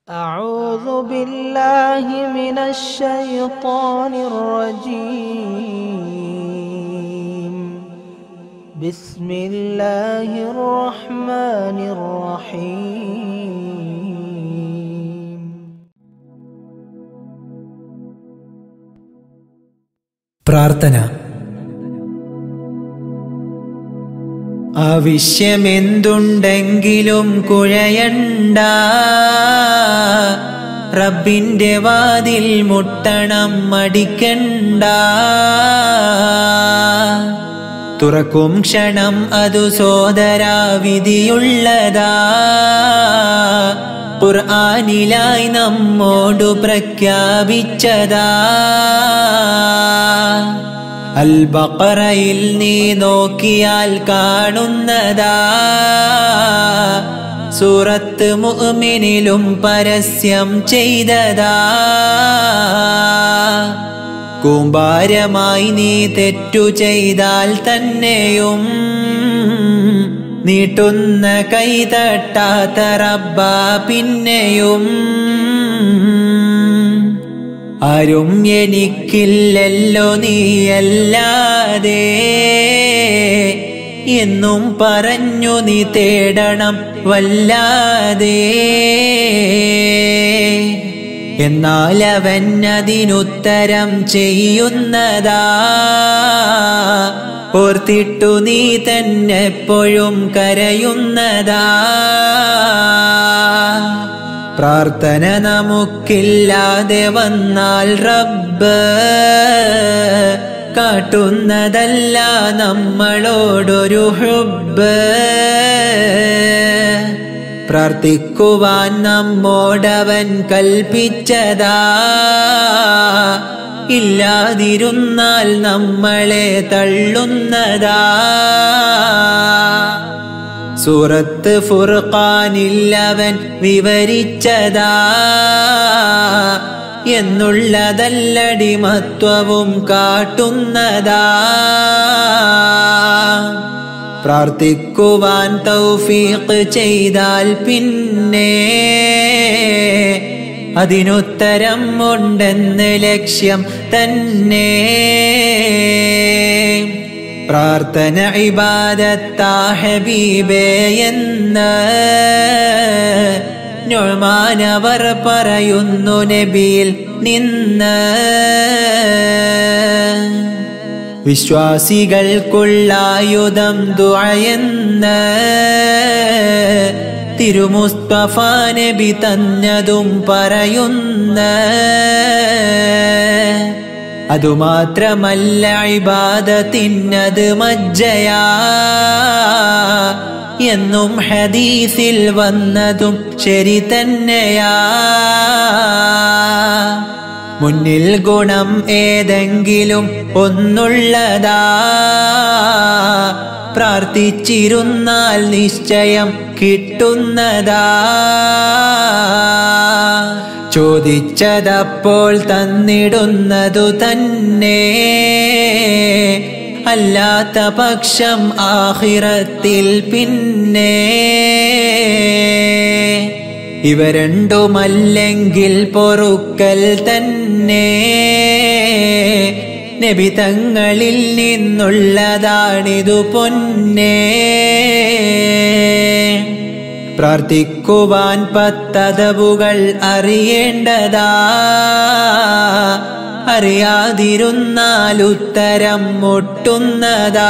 أعوذ بالله من الشيطان الرجيم بسم الله الرحمن الرحيم പ്രാർത്ഥന ആവശ്യമെന്തുണ്ടെങ്കിലും കുഴയണ്ട റബ്ബിന്റെ വാതിൽ മുട്ടണം മടിക്കണ്ട തുറക്കും ക്ഷണം അതു സോദരാ വിധിയുള്ളതാ ഖുർആനിലായി നമ്മോടു പ്രഖ്യാപിച്ചതാ അൽ ബഖറയിൽ നീ നോക്കിയാൽ കാണുന്നതാ സൂറത്ത് മുഅ്മിനിലും പരസ്യം ചെയ്തതാ കൂമ്പാരമായി നീ തെറ്റു ചെയ്താൽ തന്നെയും നീട്ടുന്ന കൈ തട്ടാത്ത റബ്ബ പിന്നെയും ആരും എനിക്കില്ലല്ലോ നീയല്ലാതെ എന്നും പറഞ്ഞു നീ തേടണം വല്ലാതെ എന്നാൽ അവൻ അതിനുത്തരം ചെയ്യുന്നതാ ഓർത്തിട്ടു നീ തന്നെ എപ്പോഴും കരയുന്നതാ പ്രാർത്ഥന നമുക്കില്ലാതെ വന്നാൽ റബ്ബ് കാട്ടുന്നതല്ല നമ്മളോടൊരു ഹുബ് പ്രാർത്ഥിക്കുവാൻ നമ്മോടവൻ കൽപ്പിച്ചതാ ഇല്ലാതിരുന്നാൽ നമ്മളെ തള്ളുന്നതാ സൂറത്ത് ഫുർഖാനില്ലവൻ വിവരിച്ചതാ എന്നുള്ളതല്ലടിമത്വവും കാട്ടുന്നതാ പ്രാർത്ഥിക്കുവാൻ തൗഫീഖ് ചെയ്താൽ പിന്നെ അതിനുത്തരം ഉണ്ടെന്ന് ലക്ഷ്യം തന്നെ പ്രാർത്ഥന ഇബാദത്താ ഹബീബേ എന്ന് ഞൊമാനവർ പറയുന്നു നബിയിൽ നിന്ന് വിശ്വാസികൾക്കുള്ളായുധം ദുഴയെന്ന് തിരുമുസ്തഫ നബി തന്നതും പറയുന്ന അതുമാത്രമല്ല ഇബാദത്തിനത് മജ്ജയാ എന്നും ഹദീസിൽ വന്നതും ശരി തന്നെയാ മുന്നിൽ ഗുണം ഏതെങ്കിലും ഒന്നുള്ളതാ പ്രാർത്ഥിച്ചിരുന്നാൽ നിശ്ചയം കിട്ടുന്നതാ ചോദിച്ചതപ്പോൾ തന്നിടുന്നതു തന്നെ അല്ലാത്ത പക്ഷം ആഹിറത്തിൽ പിന്നെ ഇവ രണ്ടുമല്ലെങ്കിൽ പൊറുക്കൽ തന്നെ നബി തങ്ങളിൽ നിന്നുള്ളതാണിതു പൊന്നേ പ്രാർത്ഥിക്കുവാൻ പത്തതവുകൾ അറിയേണ്ടതാ അറിയാതിരുന്നാൽ ഉത്തരം മുട്ടുന്നതാ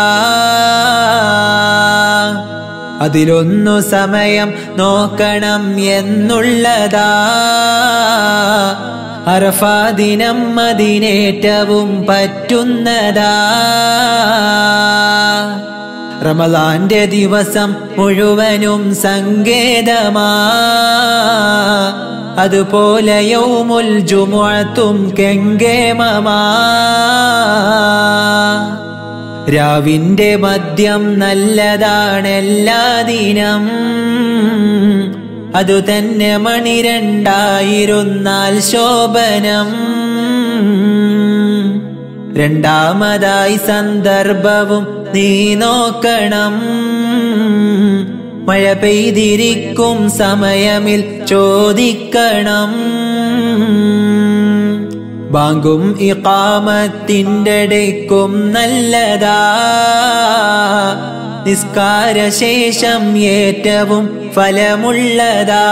അതിലൊന്നു സമയം നോക്കണം എന്നുള്ളതാ അറഫാദിനം അതിനേറ്റവും പറ്റുന്നതാ റമദാന്റെ ദിവസം മുഴുവനും സങ്കേതമാ അതുപോലെ യൗമുൽ ജുമുഅത്തും കെങ്കേമമാ രാവിന്റെ മദ്യം നല്ലതാണെല്ലാ ദിനം അതു തന്നെ മണി രണ്ടായിരുന്നാൽ ശോഭനം രണ്ടാമതായി സന്ദർഭവും നീ നോക്കണം മഴ പെയ്തിരിക്കും സമയമിൽ ചോദിക്കണം ബാങ്കും ഇക്കാമത്തിൻ്റെ ഇടയ്ക്കും നല്ലതാ നിസ്കാരശേഷം ഏറ്റവും ഫലമുള്ളതാ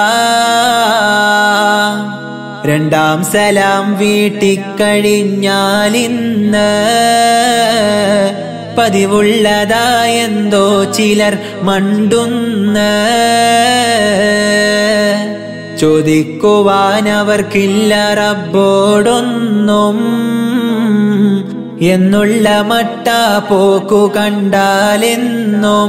രണ്ടാം സലാം വീട്ടിക്കഴിഞ്ഞാലിന്ന് പതിവുള്ളതായെന്തോ ചിലർ മണ്ടുന്ന ചോദിക്കുവാനവർക്കില്ല റബ്ബോടൊന്നും എന്നുള്ള മട്ട പോക്കു കണ്ടാലെന്നും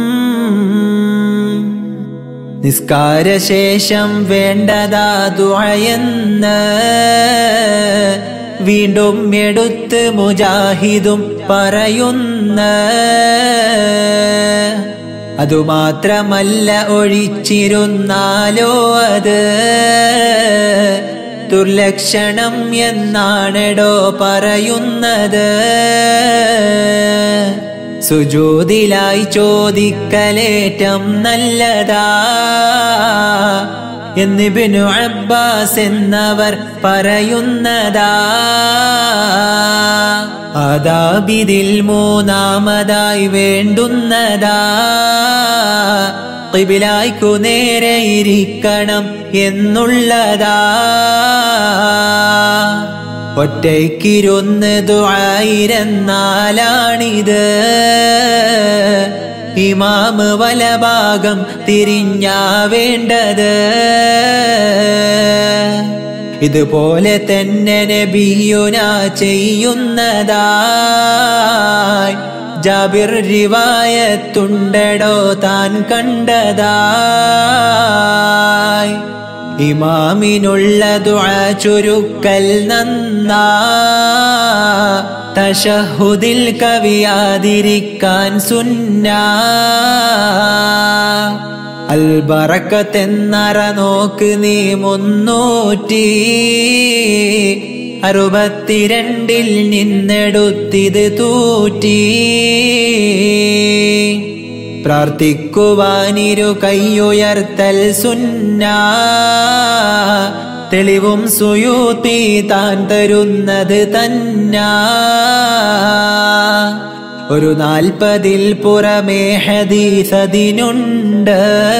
നിസ്കാരശേഷം വേണ്ടതാ ദുഴയെന്ന് വീണ്ടും എടുത്ത് മുജാഹിദും പറയുന്ന അതുമാത്രമല്ല ഒഴിച്ചിരുന്നാലോ അത് ദുർലക്ഷണം എന്നാണെടോ പറയുന്നത് സുജൂതിലായി ചോദിക്കലേറ്റം നല്ലതാ എന്നിബിനു അബ്ബാസ് എന്നവർ പറയുന്നതാ അതാബിതിൽ മൂന്നാമതായി വേണ്ടുന്നതാ ിബിലായിക്കു നേരെ ഇരിക്കണം എന്നുള്ളതാ ഒറ്റയ്ക്കിരുന്ന് ദുആയിരന്നാലാണിത് ഇമാമ് വലഭാഗം തിരിഞ്ഞാ വേണ്ടത് ഇതുപോലെ തന്നെ നബിയുന ചെയ്യുന്നതായി ജാബിർ റിവായത്തുണ്ടടോ താൻ കണ്ടതായി ഇമാമിനുള്ള ദുആ ചുരുക്കൽ നന്നാ തശഹുദിൽ കവിയാതിരിക്കാൻ സുന്ന അൽബറക്കത്തെന്നറ നോക്ക് നീ മുന്നൂറ്റി അറുപത്തിരണ്ടിൽ നിന്നെടുത്തിത് തൂറ്റി പ്രാർത്ഥിക്കുവാനിരു കൈയുയർത്തൽ സുന്ന തെളിവും സുയൂത്തി താൻ തരുന്നത് തന്നാ ഒരു നാൽപ്പതിൽ പുറമേ ഹദീസതിനുണ്ട്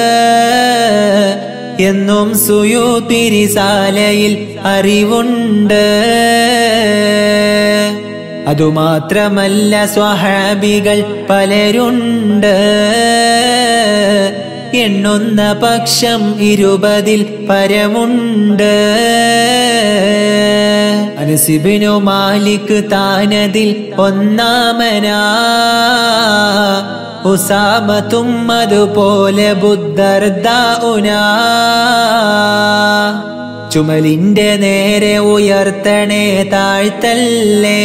എന്നും സുയൂത്തിരിസാലയിൽ അറിവുണ്ട് അതുമാത്രമല്ല സ്വഹാബികൾ പലരുണ്ട് എണ്ണുന്ന പക്ഷം ഇരുപതിൽ പരമുണ്ട് അനസിബിനു മാലിക് താനതിൽ ഒന്നാമനാ ഉസാമത്തും അതുപോലെ ബുദ്ധർദാഉനാ ചുമലിന്റെ നേരെ ഉയർത്തണേ താഴ്ത്തല്ലേ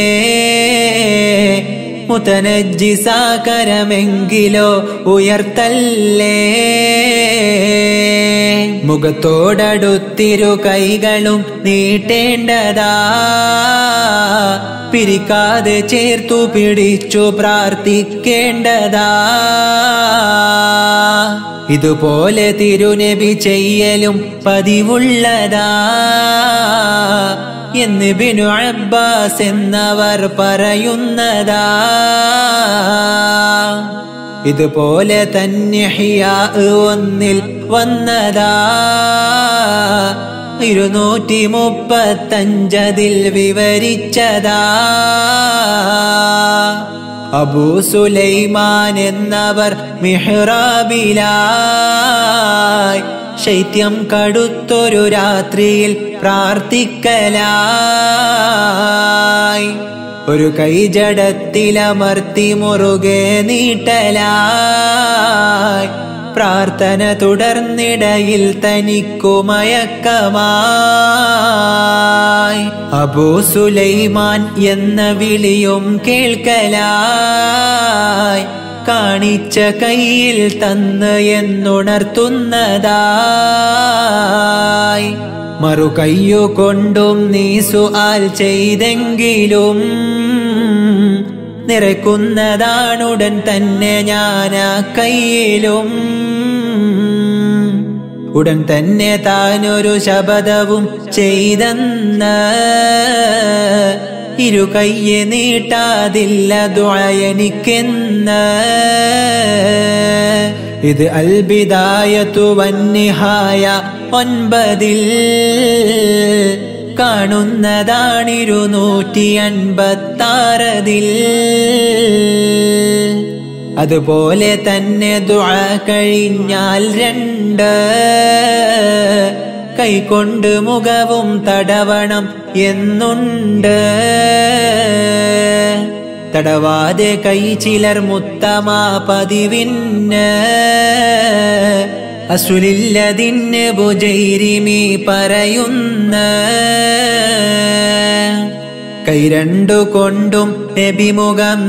മുതനജിസാകരമെങ്കിലോ ഉയർത്തല്ലേ മുഖത്തോടടുത്തിരു കൈകളും നീട്ടേണ്ടതാ പിരിക്കാതെ ചേർത്തു പിടിച്ചു പ്രാർത്ഥിക്കേണ്ടതാ ഇതുപോലെ തിരുനബി ചെയ്യലും പതിവുള്ളതാ എന്ന് ബിനു അബ്ബാസ് എന്നവർ പറയുന്നതാ ഇതുപോലെ തന്നെ ഹിയാ ഒന്നിൽ വന്നതാ ഇരുന്നൂറ്റി മുപ്പത്തഞ്ചതിൽ വിവരിച്ചതാ അബൂ സുലൈമാൻ എന്നവർ മിഹ്റാബിലായി ശൈത്യം കടുത്തൊരു രാത്രിയിൽ പ്രാർത്ഥിക്കലായി ഒരു കൈ ജഡത്തിലമർത്തി മുറുകെ നീട്ടലായി പ്രാർത്ഥന തുടർന്നിടയിൽ തനിക്കു മയക്കമായി അബൂ സുലൈമാൻ എന്ന വിളിയും കേൾക്കലായി കാണിച്ച കയ്യിൽ തന്ന് എന്നുണർത്തുന്നതായി മറു കയ്യു കൊണ്ടും നീ സുആൽ ചെയ്തെങ്കിലും നിറയ്ക്കുന്നതാണുടൻ തന്നെ ഞാൻ ആ കയ്യിലും ഉടൻ തന്നെ താനൊരു ശപഥവും ചെയ്തെന്ന് ഇരു കയ്യെ നീട്ടാതില്ല ദുഴയനിക്കെന്ന് ഇത് അൽബിദായത്തു വന്നിഹായ ഒൻപതിൽ കാണുന്നതാണിരുന്നൂറ്റി അൻപത്താറതിൽ അതുപോലെ തന്നെ ദുആ കഴിഞ്ഞാൽ രണ്ട് കൈകൊണ്ട് മുഖവും തടവണം എന്നുണ്ട് തടവാതെ കൈ ചിലർ മുത്തമാ പതിവിന് അസുലില്ലതിന് ബുജൈരിമി പറയുന്ന കൈ രണ്ടു കൊണ്ടും നബിമുഖം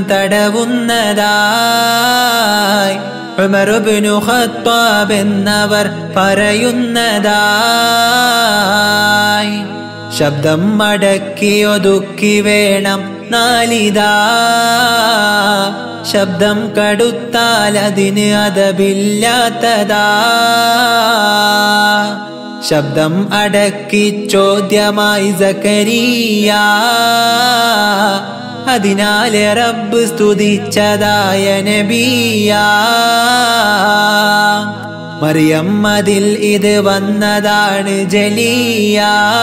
തടവുന്നതായി ഉമറുബ്നു ഖത്താബ് എന്നവർ പറയുന്നതായി ശബ്ദം മടക്കി ഒതുക്കി വേണം നാലിതാ ശബ്ദം കടുത്താൽ അതിന് അതപില്ലാത്തതാ ശബ്ദം അടക്കി ചോദ്യമായി സക്കരിയ അതിനാലെ റബ്ബ് സ്തുതിച്ചതായ നബിയ മറിയം അതിൽ ഇത് വന്നതാണ് ജലിയ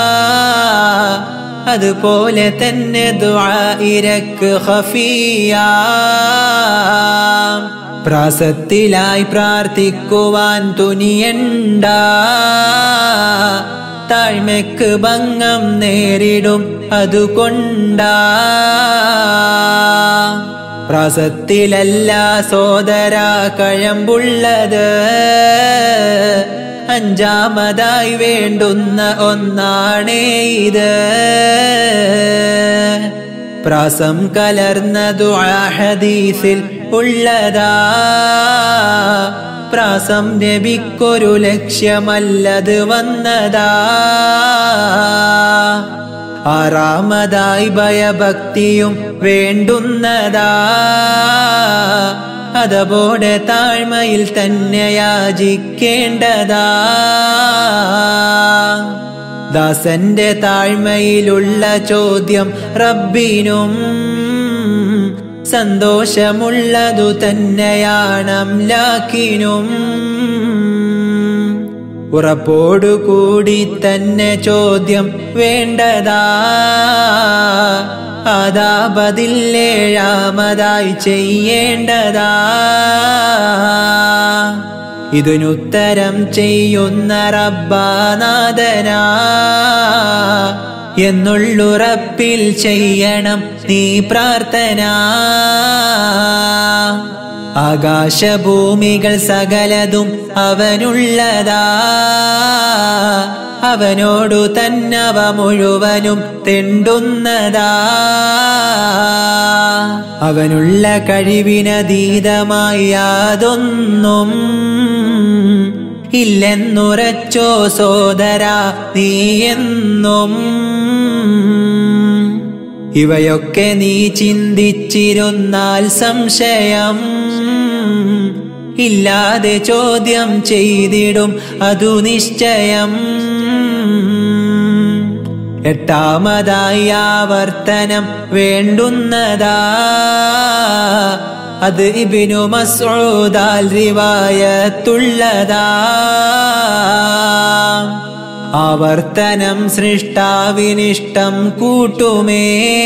അതുപോലെ തന്നെ ദുആഇരക്ക് ഖഫിയ പ്രാസത്തിലായി പ്രാർത്ഥിക്കുവാൻ തുനിയണ്ട താഴ്മയ്ക്ക് ഭംഗം നേരിടും അതുകൊണ്ടാ പ്രാസത്തിലല്ല സോദര കഴമ്പുള്ളത് അഞ്ചാമതായി വേണ്ടുന്ന ഒന്നാണേ ഇത് പ്രാസം കലർന്ന ദുആ ഹദീസിൽ ഉള്ളതാ പ്രാസം നബിക്കൊരു ലക്ഷ്യമല്ലത് വന്നതാ ആറാമതായി ഭയഭക്തിയും വേണ്ടുന്നതാ അതപോടെ താഴ്മയിൽ തന്നെ യാചിക്കേണ്ടതാ ദാസന്റെ താഴ്മയിലുള്ള ചോദ്യം റബ്ബിനും സന്തോഷമുള്ളതു തന്നെയാണ് ലാക്കിനും ഉറപ്പോടുകൂടി തന്നെ ചോദ്യം വേണ്ടതാ അതാ പതില്ലേഴാമതായി ചെയ്യേണ്ടതാ ഇതിനുത്തരം ചെയ്യുന്ന റബ്ബാനാഥനാ എന്നുള്ളുറപ്പിൽ ചെയ്യണം നീ പ്രാർത്ഥന ആകാശഭൂമികൾ സകലതും അവനുള്ളതാ അവനോടു തന്നവ മുഴുവനും തെണ്ടുന്നതാ അവനുള്ള കഴിവിനതീതമായി യാതൊന്നും ഇല്ലെന്നുറച്ചോ സോദര നീ എന്നും ഇവയൊക്കെ നീ ചിന്തിച്ചിരുന്നാൽ സംശയം ഇല്ലാതെ ചോദ്യം ചെയ്തിടും അതു നിശ്ചയം എട്ടാമതായി ആവർത്തനം വേണ്ടുന്നതാ അത് ഇബിനു മസ്ഊദാൽ റിവായത്തുള്ളതാ ആവർത്തനം സൃഷ്ടാവിനിഷ്ടം കൂട്ടുമേ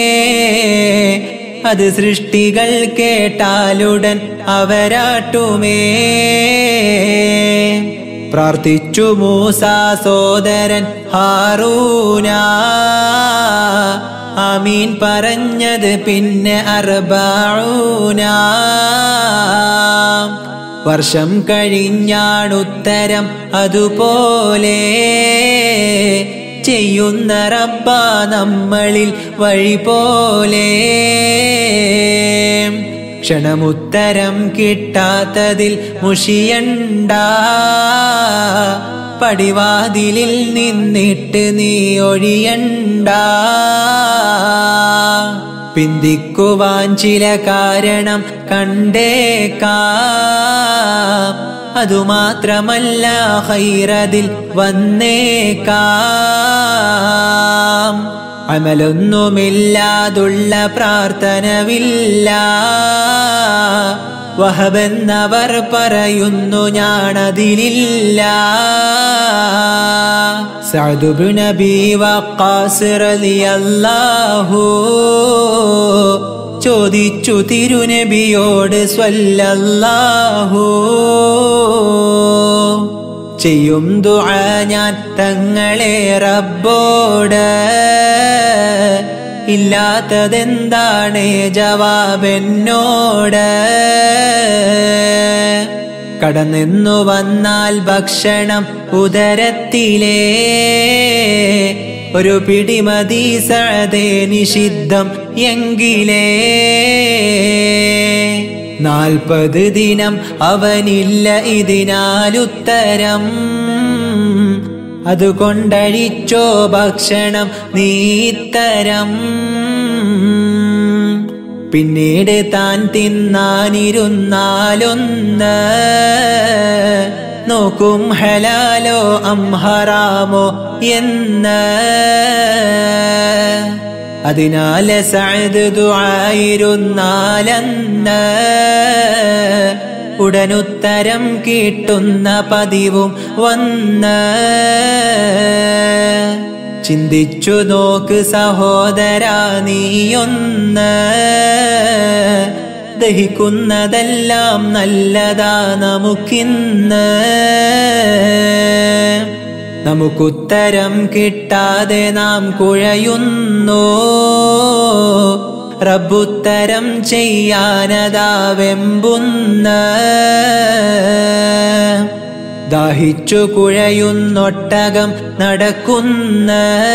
അത് സൃഷ്ടികൾ കേട്ടാലുടൻ അവരാട്ടുമേ പ്രാർത്ഥിച്ചു മൂസ സോദരൻ ഹാറൂന അമീൻ പറഞ്ഞത് പിന്നെ അർബാഊന വർഷം കഴിഞ്ഞാണുത്തരം അതുപോലെ ചെയ്യുന്ന റബ്ബ നമ്മളിൽ വഴി പോലെ ക്ഷണമുത്തരം കിട്ടാത്തതിൽ മുഷിയണ്ട പടിവാതിലിൽ നിന്നിട്ട് നീ ഒഴിയണ്ട പിന്തിക്കുവാൻ ചില കാരണം കണ്ടേക്കാം അതുമാത്രമല്ല ഹൈറതിൽ വന്നേക്കാം അമലൊന്നുമില്ലാതുള്ള പ്രാർത്ഥനവില്ല വഹബെന്നവർ പറയുന്നു ഞാനതിലില്ല സഅദുബ് നബി വഖാസ് റളിയല്ലാഹു ചോദിച്ചു തിരുനബിയോട് സ്വല്ലല്ലാഹു ചെയ്യും ദുആ ഞാൻ തങ്ങളെ റബ്ബോട് ഇല്ലാത്തതെന്താണ് ജവാബെന്നോട് കടന്നെന്നു വന്നാൽ ഭക്ഷണം ഉദരത്തിലേ ഒരു പിടിമതി സഴതേ നിഷിദ്ധം എങ്കിലേ നാൽപ്പത് ദിനം അവനില്ല ഇതിനാലുത്തരം അതുകൊണ്ടഴിച്ചോ ഭക്ഷണം നീത്തരം പിന്നീട് താൻ തിന്നാനിരുന്നാലൊന്ന് നോക്കും ഹലാലോ അംഹറാമോ എന്ന് അതിനാല് സഅദ് ദുആയിരുന്നാലെന്ന് ഉടനുത്തരം കിട്ടുന്ന പതിവും വന്ന് ചിന്തിച്ചു നോക്ക് സഹോദര നീയൊന്ന് ദഹിക്കുന്നതെല്ലാം നല്ലതാ നമുക്കിന്ന് നമുക്കുത്തരം കിട്ടാതെ നാം കുഴയുന്നു റബ്ബുത്തരം ചെയ്യാനതാവെമ്പുന്ന ദാഹിച്ചു കുഴയുന്നൊട്ടകം നടക്കുന്ന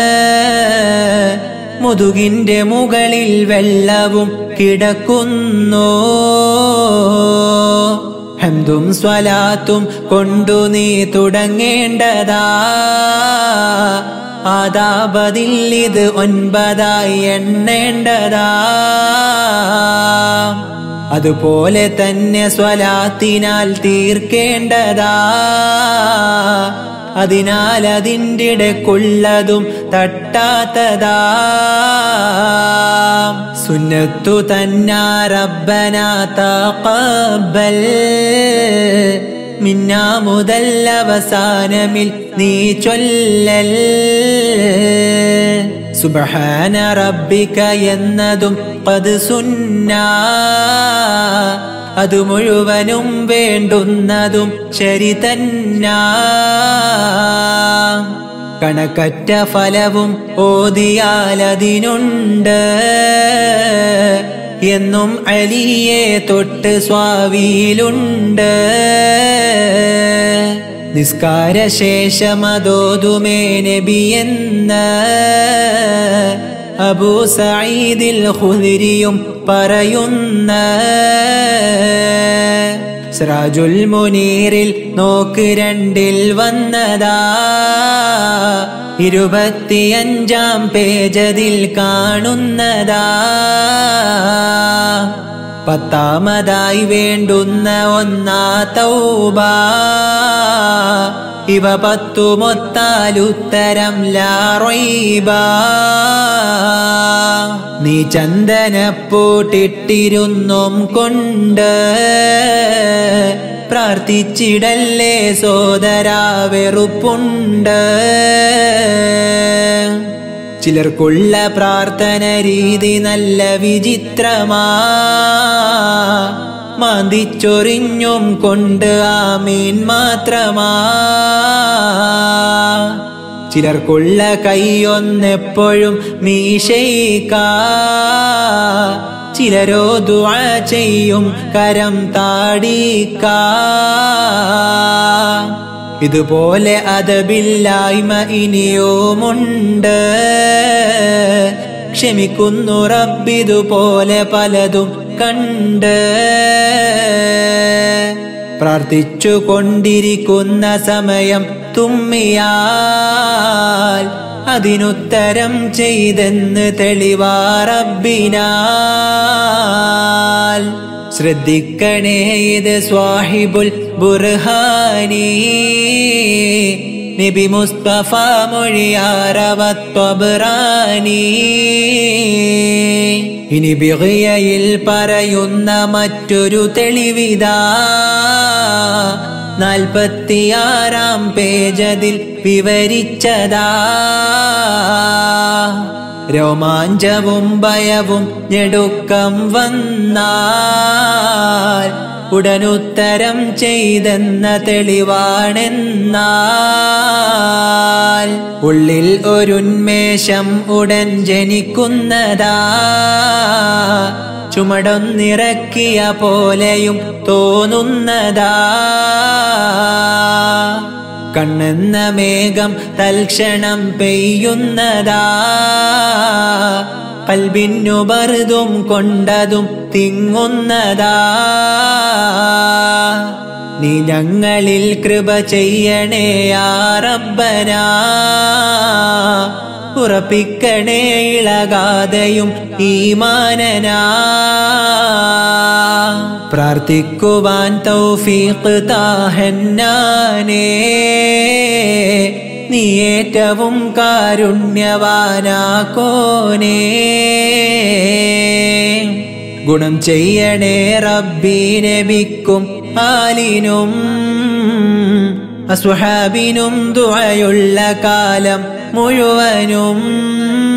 മുതുകിന്റെ മുകളിൽ വെള്ളവും കിടക്കുന്നു ഹംദും സ്വലാത്തും കൊണ്ടു നീ തുടങ്ങേണ്ടതാ ആദാബതിൽ ഇത് ഒൻപതായി എണ്ണേണ്ടതാ അതുപോലെ തന്നെ സ്വലാത്തിനാൽ തീർക്കേണ്ടതാ അതിനാൽ അതിൻ്റെ ഇടക്കുള്ളതും തട്ടാത്തതാ സുന്നത്തു തന്നാ റബ്ബന തഖബ്ബൽ മിന്നാ മുതൽ അവസാനമിൽ നീ ചൊല്ലൽ സുബഹാന റബ്ബിക എന്നതും പത് സുന്ന അത് മുഴുവനും വേണ്ടുന്നതും ശരി തന്ന കണക്കറ്റ ഫലവും ഓതിയാലതിനുണ്ട് എന്നും അലിയെ തൊട്ട് സ്വാവിയിലുണ്ട് നിസ്കാര ശേഷമതോതുമേ നബിയെന്ന് അബൂ സഈദിൽ ഖുദരിയും പറയുന്ന സിറാജുൽ മുനീറിൽ നോക്ക് രണ്ടിൽ വന്നതാ ഇരുപത്തിയഞ്ചാം പേജതിൽ കാണുന്നതാ പത്താമതായി വേണ്ടുന്ന ഒന്നാ തൗബ ഇവ പത്തുമൊത്താലുത്തരം ലാറൈബ നീ ചന്ദനപ്പൂട്ടിട്ടിരുന്നും കൊണ്ട് പ്രാർത്ഥിച്ചിടല്ലേ സോദരാ വെറുപ്പുണ്ട് ചിലർക്കുള്ള പ്രാർത്ഥന രീതി നല്ല വിചിത്രമാ മാന്തിച്ചൊറിഞ്ഞും കൊണ്ട് ആമീൻ മാത്രമാ ചിലർക്കുള്ള കൈയൊന്നെപ്പോഴും മീശയിക്കാ ചിലരോ ദുആ ചെയ്യും കരം താടിക്കാ ഇതുപോലെ അതബില്ലായ്മ ഇനിയുമുണ്ട് ക്ഷമിക്കുന്നു റബ്ബിതുപോലെ പലതും കണ്ട് പ്രാർത്ഥിച്ചു കൊണ്ടിരിക്കുന്ന സമയം തുമ്മിയാൽ അതിനുത്തരം ചെയ്തെന്ന് തെളിവാറബിനാൽ ശ്രദ്ധിക്കണേ ഇത് സ്വാഹിബുൽ ബുർഹാനി നബി മുസ്തഫ മൊഴിയാറവത്വബ്രാനി ഇനി ബിഗയയിൽ പറയുന്ന മറ്റൊരു തെളിവിതാ നാൽപ്പത്തിയാറാം പേജതിൽ വിവരിച്ചതാ രോമാഞ്ചവും ഭയവും ഞെടുക്കം വന്നാൽ ഉടനുത്തരം ചെയ്തെന്ന തെളിവാണെന്നാൽ ഉള്ളിൽ ഒരുന്മേഷം ഉടൻ ജനിക്കുന്നതാ ചുമടൊന്നിറക്കിയ പോലെയും തോന്നുന്നതാ കണ്ണെന്ന മേഘം തൽക്ഷണം പെയ്യുന്നതാ കൽബിന്നു ബറുതും കൊണ്ടതും തിങ്ങുന്നതാ നീ ഞങ്ങളിൽ കൃപ ചെയ്യണേ റബ്ബനാ ഉറപ്പിക്കണേ ഇളകാതെയും ഈമാനനാ പ്രാർത്ഥിക്കുവാൻ തൗഫീഖ് താഹന്നാനേ നീ ഏറ്റവും കാരുണ്യവാനാക്കോനേ ഗുണം ചെയ്യണേ റബ്ബി നബിക്കും ആലിനും അസ്വഹാബിനും ദുഴയുള്ള കാലം മുഴുവനും